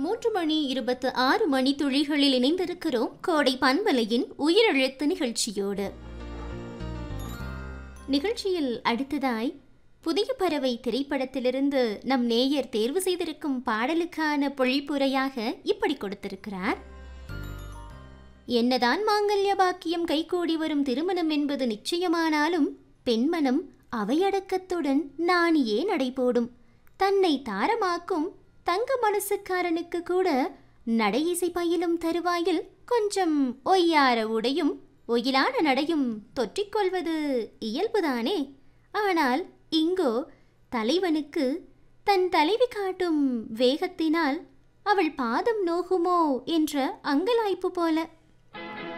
மூன்று மணி இருபத்து ஆறு மணி துளிகளில் இணைந்திருக்கிறோம் கோடை பண்பலையின் உயிரெழுத்து நிகழ்ச்சியோடு நிகழ்ச்சியில் அடுத்ததாய் புதிய பறவை திரைப்படத்திலிருந்து நம் நேயர் தேர்வு செய்திருக்கும் பாடலுக்கான பொழிப்புரையாக இப்படி கொடுத்திருக்கிறார் என்னதான் மாங்கல்ய பாக்கியம் கைகூடி வரும் திருமணம் என்பது நிச்சயமானாலும் பெண்மனம் அவையடக்கத்துடன் நாணியே நடைபோடும் தன்னை தாரமாக்கும் தங்க மனசுக்காரனுக்கு கூட நடை இசை பயிலும் தருவாயில் கொஞ்சம் ஒய்யார உடையும் ஒயிலான நடையும் தொற்றிக்கொள்வது இயல்புதானே ஆனால் இங்கோ தலைவனுக்கு தன் தலைவி காட்டும் வேகத்தினால் அவள் பாதம் நோகுமோ என்ற அங்கலாய்ப்பு போல